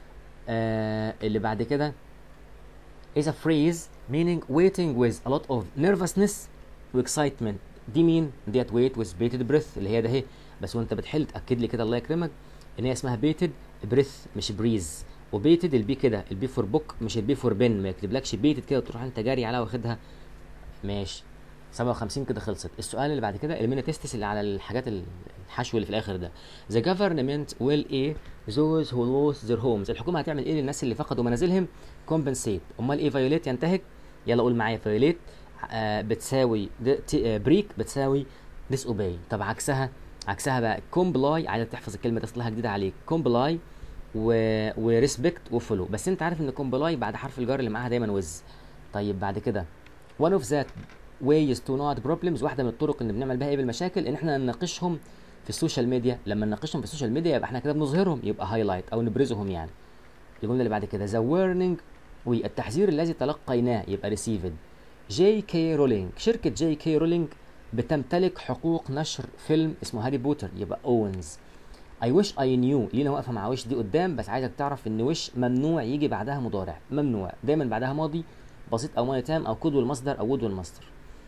آه اللي بعد كده is a phrase meaning waiting with a lot of nervousness و excitement دي مين؟ ديت wait with bated breath اللي هي ده اهي بس وانت بتحل تاكد لي كده الله يكرمك ان هي اسمها bated breath مش breeze وبيتد البي كده البي فور بوك مش البي فور بن ما يكتبلكش بيتد كده وتروح انت جاري عليها واخدها ماشي 57 كده خلصت السؤال اللي بعد كده المينا تيستس اللي على الحاجات الحشو اللي في الاخر ده the government will ايه those who lost their homes الحكومه هتعمل ايه للناس اللي فقدوا منازلهم compensate امال ايه فايوليت ينتهك يلا قول معايا فايوليت آه بتساوي بريك بتساوي disobey طب عكسها عكسها بقى comply عايزك تحفظ الكلمه دي اصلها جديده عليك comply و وريسبكت وفولو بس انت عارف ان كومبلاي بعد حرف الجر اللي معاها دايما وز طيب بعد كده one of that ways to not problems واحده من الطرق اللي بنعمل بيها ايه بالمشاكل ان احنا نناقشهم في السوشيال ميديا لما نناقشهم في السوشيال ميديا يبقى احنا كده بنظهرهم يبقى هايلايت او نبرزهم يعني الجمله اللي بعد كده the warning والتحذير الذي تلقيناه يبقى ريسيفد جي كي رولينج شركه جي كي رولينج بتمتلك حقوق نشر فيلم اسمه هاري بوتر يبقى اونز I wish I knew لينا واقفه مع وش دي قدام بس عايزك تعرف ان وش ممنوع يجي بعدها مضارع ممنوع دايما بعدها ماضي بسيط او ماضي تام او كود والمصدر او وود والمصدر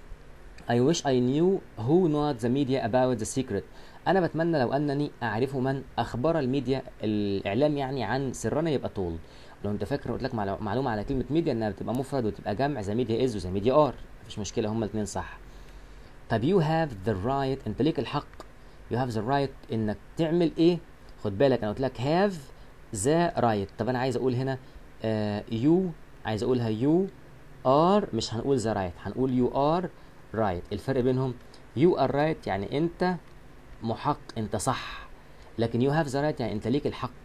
I wish I knew who not the media about the secret انا بتمنى لو انني اعرف من اخبر الميديا الاعلام يعني عن سرنا يبقى طول لو انت فاكر قلت لك معلومه على كلمه ميديا انها بتبقى مفرد وتبقى جمع زي ميديا از وزي ميديا ار مفيش مشكله هما الاثنين صح طب you have the right انت ليك الحق you have the right انك تعمل ايه خد بالك انا قلت لك have the right طب انا عايز اقول هنا uh, you عايز اقولها you are مش هنقول the right هنقول you are right الفرق بينهم you are right يعني انت محق انت صح لكن you have the right يعني انت ليك الحق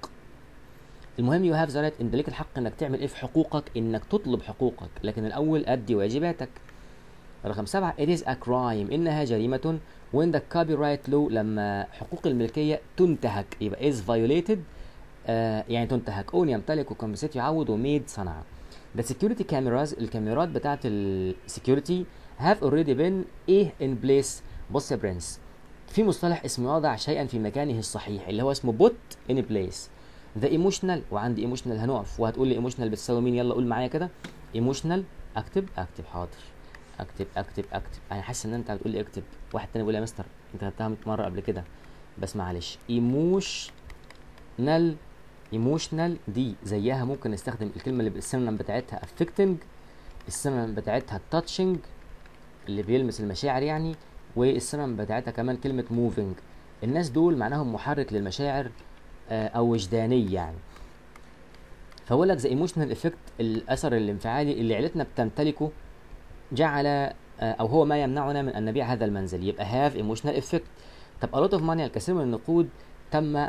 المهم you have the right انت ليك الحق انك تعمل ايه في حقوقك انك تطلب حقوقك لكن الاول ادي واجباتك رقم سبعة it is a crime إنها جريمة when the copyright law لما حقوق الملكية تنتهك يبقى is violated آه يعني تنتهك own يمتلك وكمبنسيت يعوض وميد صنع the security cameras الكاميرات بتاعة السكيورتي have already been ايه in place بص يا برنس في مصطلح اسمه يضع شيئا في مكانه الصحيح اللي هو اسمه put in place the emotional وعندي emotional هنقف وهتقول لي emotional بتساوي مين يلا قول معايا كده emotional اكتب اكتب حاضر اكتب اكتب اكتب انا حاسس ان انت بتقول لي اكتب واحد تاني بيقول لي يا مستر انت خدتها 100 مره قبل كده بس معلش ايموشنال ايموشنال دي زيها ممكن نستخدم الكلمه اللي السينونيم بتاعتها affecting السينونيم بتاعتها touching اللي بيلمس المشاعر يعني والسينونيم بتاعتها كمان كلمه moving الناس دول معناهم محرك للمشاعر آه او وجداني يعني فبقول لك ذا ايموشنال افكت الاثر الانفعالي اللي عيلتنا بتمتلكه جعل او هو ما يمنعنا من ان نبيع هذا المنزل يبقى هاف ايموشنال افكت طب a lot of money الكثير من النقود تم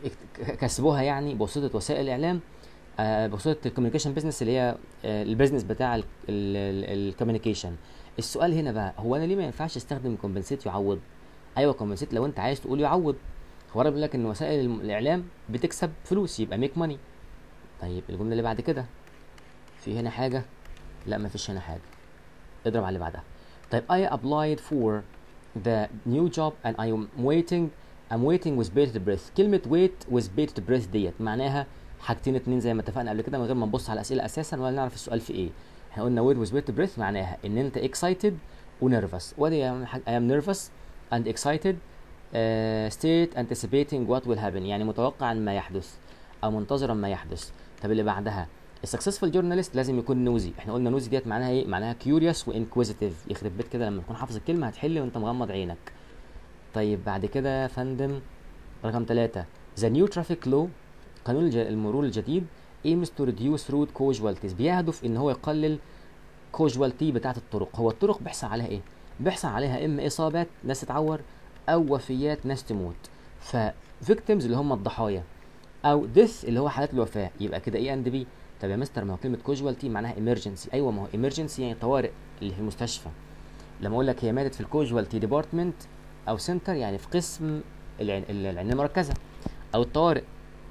كسبها يعني بواسطه وسائل الاعلام بواسطه الكوميونيكيشن بزنس اللي هي البيزنس بتاع الكوميونيكيشن السؤال هنا بقى هو انا ليه ما ينفعش استخدم كومبنسيت يعوض ايوه كومبنسيت لو انت عايز تقول يعوض هو انا بقول لك ان وسائل الاعلام بتكسب فلوس يبقى ميك ماني طيب الجمله اللي بعد كده في هنا حاجه لا ما فيش هنا حاجه اضرب على اللي بعدها طيب I applied for the new job and I am waiting I'm waiting with bated breath كلمة wait with bated breath ديت معناها حاجتين اتنين زي ما اتفقنا قبل كده من غير ما نبص على الأسئلة أساسا ولا نعرف السؤال في إيه احنا قلنا wait with bated breath معناها إن أنت excited و nervous وادي I am nervous and excited uh, state anticipating what will happen يعني متوقعا ما يحدث أو منتظرا ما يحدث طب اللي بعدها السكسسفul جورناليست لازم يكون نوزي احنا قلنا نوزي ديت معناها ايه معناها كيوريوس وانكويزيتيف يخرب بيت كده لما تكون حافظ الكلمه هتحل وانت مغمض عينك طيب بعد كده يا فندم رقم ثلاثة The new traffic law قانون الج... المرور الجديد aims to reduce road casualties بيهدف ان هو يقلل casualty بتاعة الطرق هو الطرق بيحصل عليها ايه بيحصل عليها اما اصابات ناس تتعور او وفيات ناس تموت ف victims اللي هم الضحايا او death اللي هو حالات الوفاة يبقى كده ايه اند بي طب يا مستر ما هو كلمه كوجوالتي معناها ايمرجنسي ايوه ما هو ايمرجنسي يعني طوارئ اللي في المستشفى لما اقول لك هي ماتت في الكوجوالتي ديبارتمنت او سنتر يعني في قسم العنايه المركزه او الطوارئ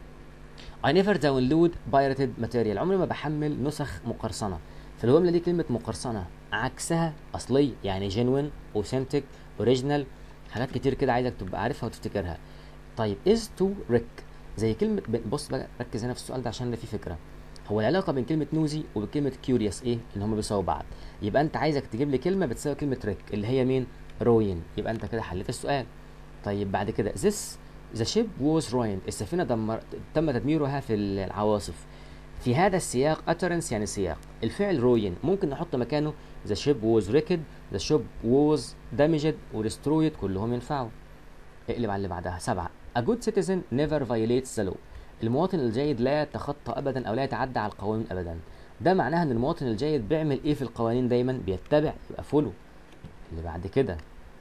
I never download pirated material عمري ما بحمل نسخ مقرصنه في الجمله دي كلمه مقرصنه عكسها اصلي يعني genuine authentic original حاجات كتير كده عايزك تبقى عارفها وتفتكرها طيب از تو ريك زي كلمه بص بقى ركز هنا في السؤال ده عشان ده فيه فكره هو العلاقه بين كلمه نوزي وكلمه كيوريوس ايه ان هم بيساووا بعض يبقى انت عايزك تجيب لي كلمه بتساوي كلمه ريك اللي هي مين روين يبقى انت كده حليت السؤال طيب بعد كده this the ship was ruined السفينه دمر تم تدميرها في العواصف في هذا السياق utterance يعني سياق الفعل ruin ممكن نحط مكانه the ship was wrecked the ship was damaged و destroyed كلهم ينفعوا اقلب على اللي بعدها سبعة a good citizen never violates the law المواطن الجيد لا يتخطى ابدا او لا يتعدى على القوانين ابدا ده معناها ان المواطن الجيد بيعمل ايه في القوانين دايما بيتبع يبقى فولو اللي بعد كده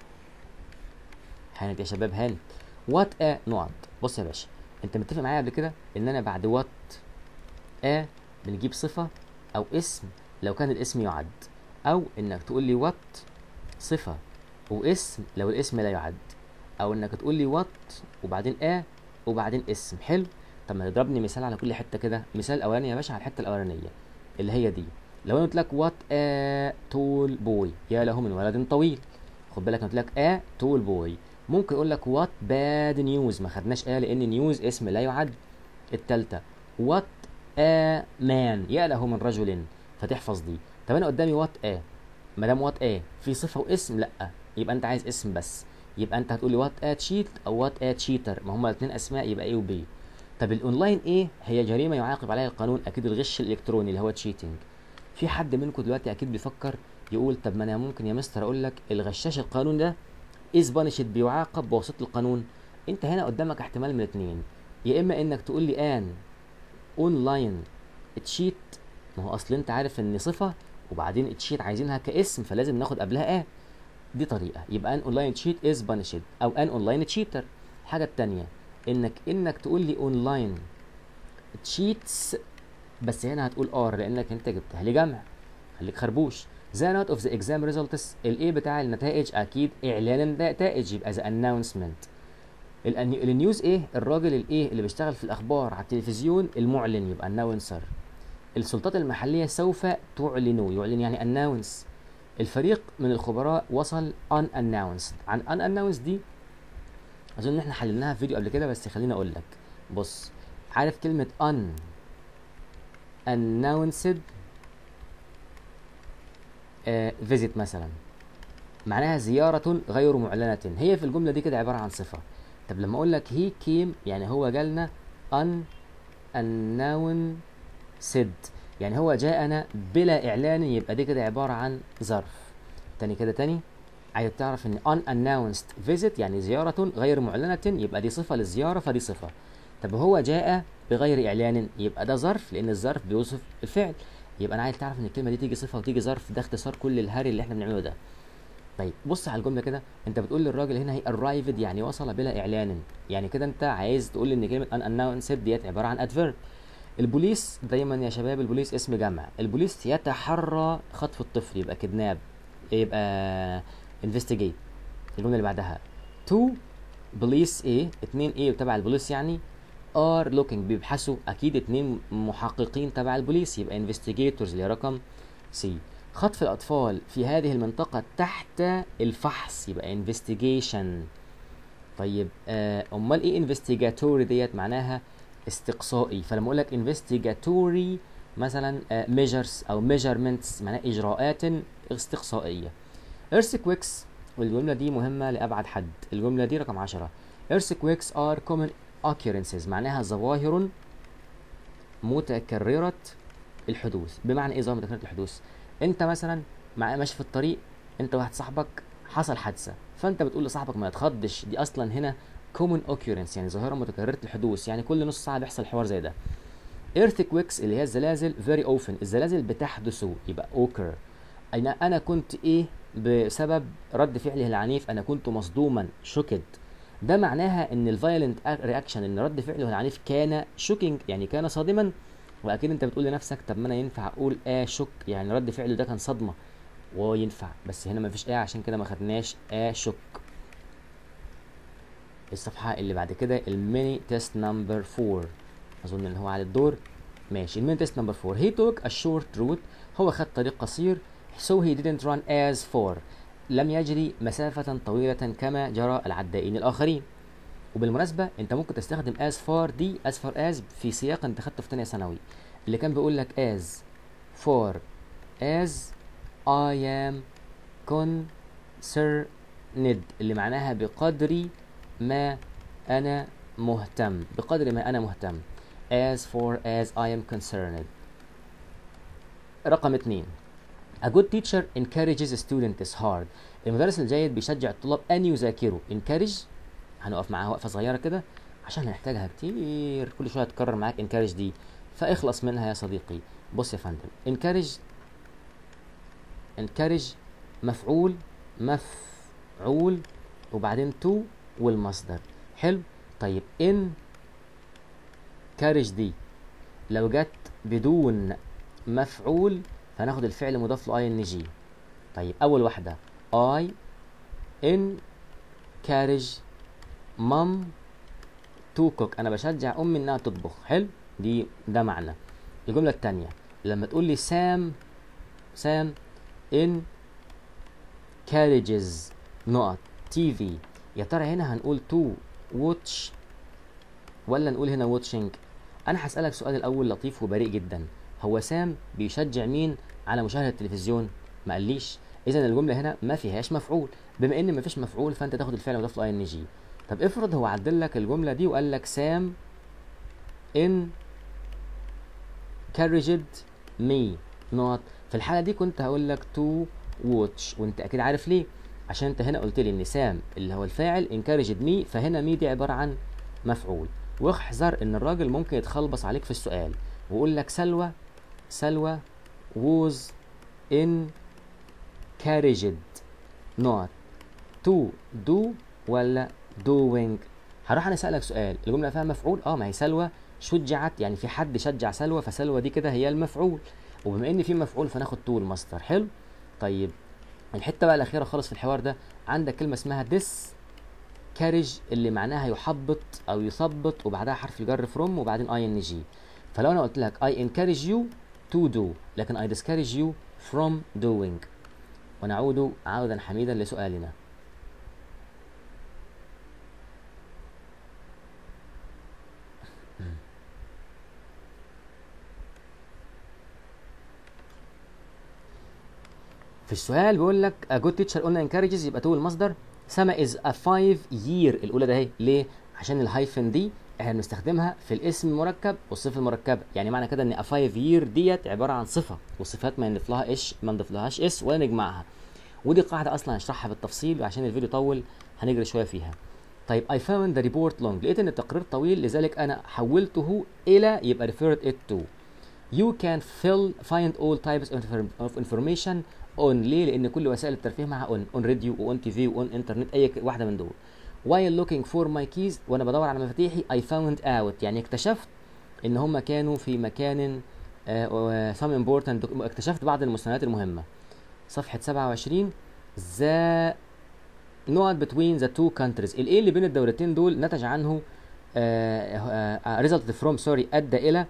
هانت يا شباب هانت وات ا نقط بص يا باشا انت متفق معايا قبل كده ان انا بعد وات ا بنجيب صفه او اسم لو كان الاسم يعد او انك تقول لي وات صفه واسم لو الاسم لا يعد او انك تقول لي وات وبعدين ا وبعدين اسم حلو طب ما تضربني مثال على كل حته كده مثال اولاني يا باشا على الحته الاولانيه اللي هي دي لو انا قلت لك وات ا تول بوي يا له من ولد طويل خد بالك انا قلت لك ا تول بوي ممكن اقول لك وات باد نيوز ما خدناش ا لان نيوز اسم لا يعد التالتة وات ا مان يا له من رجل فتحفظ دي طب انا قدامي وات ا ما دام وات ا في صفه واسم لا يبقى انت عايز اسم بس يبقى انت هتقول لي وات ا تشيت او وات ا تشيتر ما هما الاثنين اسماء يبقى ايه وبي طب الاونلاين ايه هي جريمه يعاقب عليها القانون اكيد الغش الالكتروني اللي هو تشيتنج في حد منكم دلوقتي اكيد بيفكر يقول طب ما انا ممكن يا مستر اقول لك الغشاش القانون ده از بانشد بيعاقب بواسطه القانون انت هنا قدامك احتمال من الاثنين يا اما انك تقول لي ان اونلاين تشيت ما هو اصل انت عارف ان صفه وبعدين تشيت عايزينها كاسم فلازم ناخد قبلها ا دي طريقه يبقى ان اونلاين تشيت از بانشد او ان اونلاين تشيتر الحاجه الثانيه انك انك تقول لي اونلاين تشيتس بس هنا هتقول ار لانك انت جبتها لي جمع خليك خربوش ذا نوت اوف ذا اكزام ريزلتس الايه بتاع النتائج اكيد اعلان النتائج يبقى ذا اناونسمنت النيوز ايه الراجل الايه اللي بيشتغل في الاخبار على التلفزيون المعلن يبقى اناونسر السلطات المحليه سوف تعلن يعلن يعني اناونس الفريق من الخبراء وصل ان اناونسد عن ان اناونس دي اظن ان احنا حللناها في فيديو قبل كده بس خليني اقول لك بص عارف كلمه ان announced فيزيت مثلا معناها زيارة غير معلنة هي في الجملة دي كده عبارة عن صفة طب لما اقول لك he came يعني هو جالنا un announced يعني هو جاءنا بلا اعلان يبقى دي كده عبارة عن ظرف تاني كده تاني عايز تعرف ان unannounced visit يعني زيارة غير معلنة يبقى دي صفة للزيارة فدي صفة طب هو جاء بغير اعلان يبقى ده ظرف لان الظرف بيوصف الفعل يبقى انا عايز تعرف ان الكلمه دي تيجي صفه وتيجي ظرف ده اختصار كل الهري اللي احنا بنعمله ده طيب بص على الجمله كده انت بتقول للراجل هنا هي arrived يعني وصل بلا اعلان يعني كده انت عايز تقول ان كلمه unannounced ديت عباره عن adverb البوليس دايما يا شباب البوليس اسم جمع البوليس يتحرى خطف الطفل يبقى كدناب يبقى investigate الجمله اللي بعدها تو بوليس ايه اتنين ايه تبع البوليس يعني ار لوكينج بيبحثوا اكيد اتنين محققين تبع البوليس يبقى انفستيجيتورز اللي رقم سي خطف الاطفال في هذه المنطقه تحت الفحص يبقى انفستيجيشن طيب آه امال ايه انفستيجاتوري ديت معناها استقصائي فلما اقول لك انفستيجاتوري مثلا ميجرز او ميجرمنتس معناها اجراءات استقصائيه earthquakes والجمله دي مهمه لابعد حد الجمله دي رقم 10 earthquakes are common occurrences معناها ظواهر متكررة الحدوث بمعنى ايه ظواهر متكررة الحدوث انت مثلا مع ماشي في الطريق انت واحد صاحبك حصل حادثة فانت بتقول لصاحبك ما يتخضش دي اصلا هنا common occurrence يعني ظاهرة متكررة الحدوث يعني كل نص ساعة بيحصل حوار زي ده earthquakes اللي هي الزلازل very often الزلازل بتحدث يبقى occur انا انا كنت ايه بسبب رد فعله العنيف انا كنت مصدوما شوكد ده معناها ان الفايلنت رياكشن ان رد فعله العنيف كان شوكينج يعني كان صادما واكيد انت بتقول لنفسك طب ما انا ينفع اقول اه شوك يعني رد فعله ده كان صدمه وينفع بس هنا ما فيش اه عشان كده ما خدناش اه شوك الصفحه اللي بعد كده الميني تيست نمبر 4 اظن ان هو على الدور ماشي الميني تيست نمبر 4 he took a short route هو خد طريق قصير so he didn't run as far لم يجري مسافة طويلة كما جرى العدائين الآخرين وبالمناسبة أنت ممكن تستخدم as far دي as far as في سياق أنت خدته في تانية ثانوي اللي كان بيقول لك as far as I am concerned اللي معناها بقدر ما أنا مهتم بقدر ما أنا مهتم as far as I am concerned رقم اتنين A good teacher encourages students hard المدرس الجيد بيشجع الطلاب أن يذاكروا encourage هنقف معاها وقفة صغيرة كده عشان هنحتاجها كتير كل شوية تكرر معاك encourage دي فاخلص منها يا صديقي بص يا فندم encourage encourage مفعول مفعول وبعدين to والمصدر حلو طيب ان كارج دي لو جت بدون مفعول فهناخد الفعل مضاف له اي ان جي طيب اول واحده اي ان كارج مام تو كوك انا بشجع امي انها تطبخ حلو دي ده معنى الجمله الثانيه لما تقول لي سام سام ان كارجز نقط تي في يا ترى هنا هنقول تو واتش ولا نقول هنا واتشنج انا هسالك سؤال الاول لطيف وبريء جدا هو سام بيشجع مين على مشاهده التلفزيون ما قاليش اذا الجمله هنا ما فيهاش مفعول بما ان ما فيش مفعول فانت تاخد الفعل مضاف له اي ان جي طب افرض هو عدل لك الجمله دي وقال لك سام ان كارجد مي نوت في الحاله دي كنت هقول لك تو واتش وانت اكيد عارف ليه عشان انت هنا قلت لي ان سام اللي هو الفاعل انكارجد مي فهنا مي دي عباره عن مفعول واحذر ان الراجل ممكن يتخلبص عليك في السؤال ويقول لك سلوى سلوى was encouraged not to do ولا doing هروح انا اسالك سؤال الجمله فيها مفعول اه ما هي سلوى شجعت يعني في حد شجع سلوى فسلوى دي كده هي المفعول وبما ان في مفعول فناخد تو المصدر حلو طيب الحته بقى الاخيره خالص في الحوار ده عندك كلمه اسمها ديس كارج اللي معناها يحبط او يثبط وبعدها حرف الجر فروم وبعدين اي ان جي فلو انا قلت لك I encourage you to do لكن I discourage you from doing ونعود عودا حميدا لسؤالنا في السؤال بيقول لك a good teacher قلنا encourages يبقى تو المصدر سما is a five year الاولى ده اهي ليه عشان الهايفن دي احنا بنستخدمها في الاسم المركب والصفه المركبه يعني معنى كده ان a five year ديت عباره عن صفه والصفات ما نضيف لها ايش ما نضيف لهاش اس ولا نجمعها ودي قاعده اصلا هشرحها بالتفصيل وعشان الفيديو طول هنجري شويه فيها طيب I found the report long لقيت ان التقرير طويل لذلك انا حولته الى يبقى referred it to You can fill find all types of information on ليه؟ لأن كل وسائل الترفيه معها on on راديو وon تي في وon انترنت أي واحدة من دول. While looking for my keys وأنا بدور على مفاتيحي I found out يعني اكتشفت إن هم كانوا في مكان uh, some important اكتشفت بعض المستندات المهمة. صفحة 27 the not between the two countries الايه اللي بين الدولتين دول نتج عنه uh, uh, result from sorry أدى إلى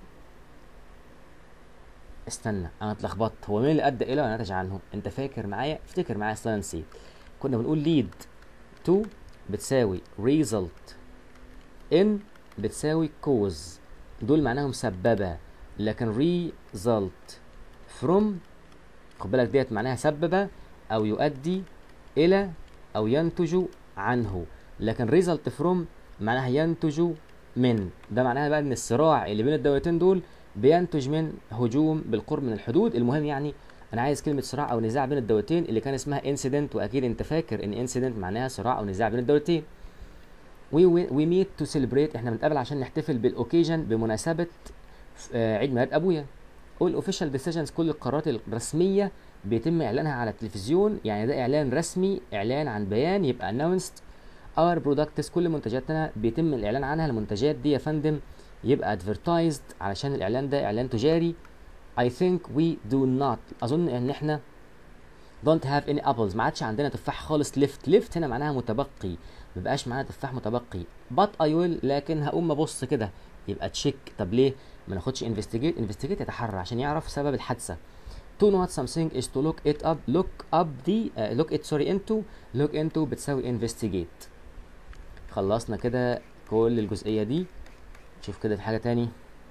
استنى انا اتلخبطت هو مين اللي ادى الى ونتج عنه انت فاكر معايا افتكر معايا اصل انا نسيت كنا بنقول ليد تو بتساوي result in بتساوي cause دول معناهم سببة لكن result from خد بالك ديت معناها سبب او يؤدي الى او ينتج عنه لكن result from معناها ينتج من ده معناها بقى ان الصراع اللي بين الدولتين دول بينتج من هجوم بالقرب من الحدود المهم يعني انا عايز كلمه صراع او نزاع بين الدولتين اللي كان اسمها انسيدنت واكيد انت فاكر ان انسيدنت معناها صراع او نزاع بين الدولتين وي وي ميت تو سيلبريت احنا بنتقابل عشان نحتفل بالاوكيجن بمناسبه آه عيد ميلاد ابويا والاوفيشال ديسيجنز كل القرارات الرسميه بيتم اعلانها على التلفزيون يعني ده اعلان رسمي اعلان عن بيان يبقى announced our products كل منتجاتنا بيتم الاعلان عنها المنتجات دي يا فندم يبقى advertised علشان الاعلان ده اعلان تجاري I think we do not اظن ان احنا don't have any apples ما عادش عندنا تفاح خالص left left هنا معناها متبقي ما بقاش معانا تفاح متبقي but I will لكن هقوم ابص كده يبقى تشيك طب ليه ما ناخدش investigate investigate يتحرى عشان يعرف سبب الحادثه to know something is to look it up look up the uh, look it sorry into look into بتساوي investigate خلصنا كده كل الجزئية دي شوف كده في حاجة تاني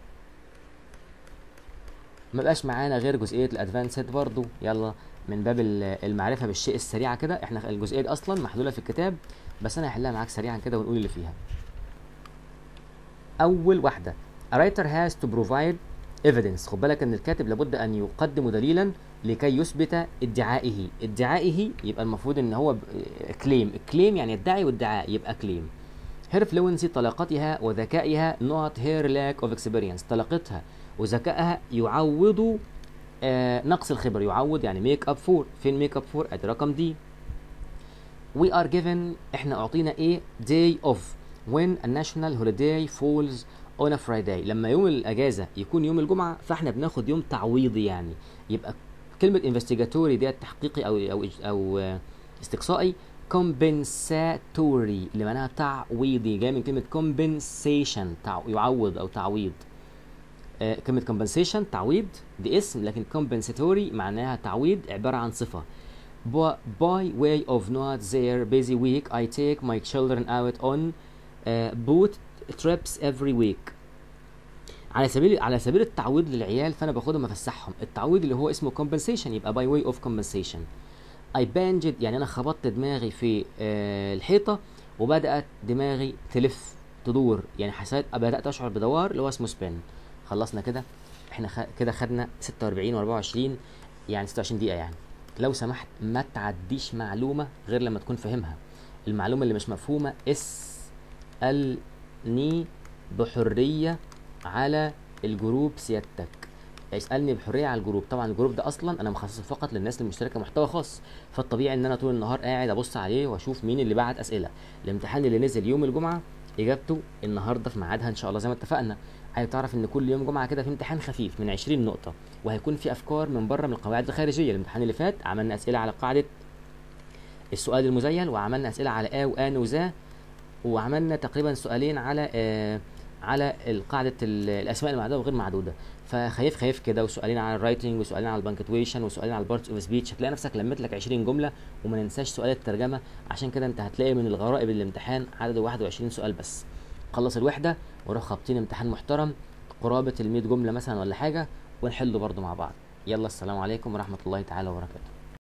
ما بقاش معانا غير جزئية الادفانسد برضو يلا من باب المعرفة بالشيء السريعة كده احنا الجزئية دي اصلا محلولة في الكتاب بس انا هحلها معاك سريعا كده ونقول اللي فيها اول واحدة a writer has to provide evidence خد بالك ان الكاتب لابد ان يقدم دليلا لكي يثبت ادعائه ادعائه يبقى المفروض ان هو كليم كليم يعني ادعي وادعاء يبقى كليم هير فلوينسي طلاقتها وذكائها not her lack of experience طلاقتها وذكائها يعوض آه نقص الخبر يعوض يعني ميك اب فور فين ميك اب فور ادي رقم دي we are given احنا اعطينا ايه day off when a national holiday falls on a Friday لما يوم الاجازه يكون يوم الجمعه فاحنا بناخد يوم تعويضي يعني يبقى كلمه انفستيجاتوري دي تحقيقي او او او استقصائي compensatory اللي معناها تعويضي جاي من كلمه compensation تعو يعوض او تعويض آه كلمه compensation تعويض دي اسم لكن compensatory معناها تعويض عباره عن صفه by way of not their busy week I take my children out on uh, boat trips every week على سبيل على سبيل التعويض للعيال فانا باخدهم افسحهم التعويض اللي هو اسمه compensation يبقى by way of compensation I banged يعني انا خبطت دماغي في آه الحيطه وبدات دماغي تلف تدور يعني حسيت بدات اشعر بدوار اللي هو اسمه سبين خلصنا كده احنا خ... كده خدنا 46 و24 يعني 26 دقيقه يعني لو سمحت ما تعديش معلومه غير لما تكون فاهمها المعلومه اللي مش مفهومه اسالني بحريه على الجروب سيادتك اسالني بحريه على الجروب طبعا الجروب ده اصلا انا مخصصه فقط للناس المشتركه محتوى خاص فالطبيعي ان انا طول النهار قاعد ابص عليه واشوف مين اللي بعت اسئله الامتحان اللي نزل يوم الجمعه اجابته النهارده في ميعادها ان شاء الله زي ما اتفقنا عايز تعرف ان كل يوم جمعه كده في امتحان خفيف من 20 نقطه وهيكون في افكار من بره من القواعد الخارجيه الامتحان اللي فات عملنا اسئله على قاعده السؤال المزيل وعملنا اسئله على ا وان وذا وعملنا تقريبا سؤالين على آه على قاعده الاسماء المعدوده وغير معدوده فخايف خايف كده وسؤالين على الرايتنج وسؤالين على البنكتويشن وسؤالين على البارتس اوف سبيتش هتلاقي نفسك لميت لك 20 جمله وما ننساش سؤال الترجمه عشان كده انت هتلاقي من الغرائب الامتحان عدده 21 سؤال بس خلص الوحده وروح خابطين امتحان محترم قرابه ال 100 جمله مثلا ولا حاجه ونحله برضو مع بعض يلا السلام عليكم ورحمه الله تعالى وبركاته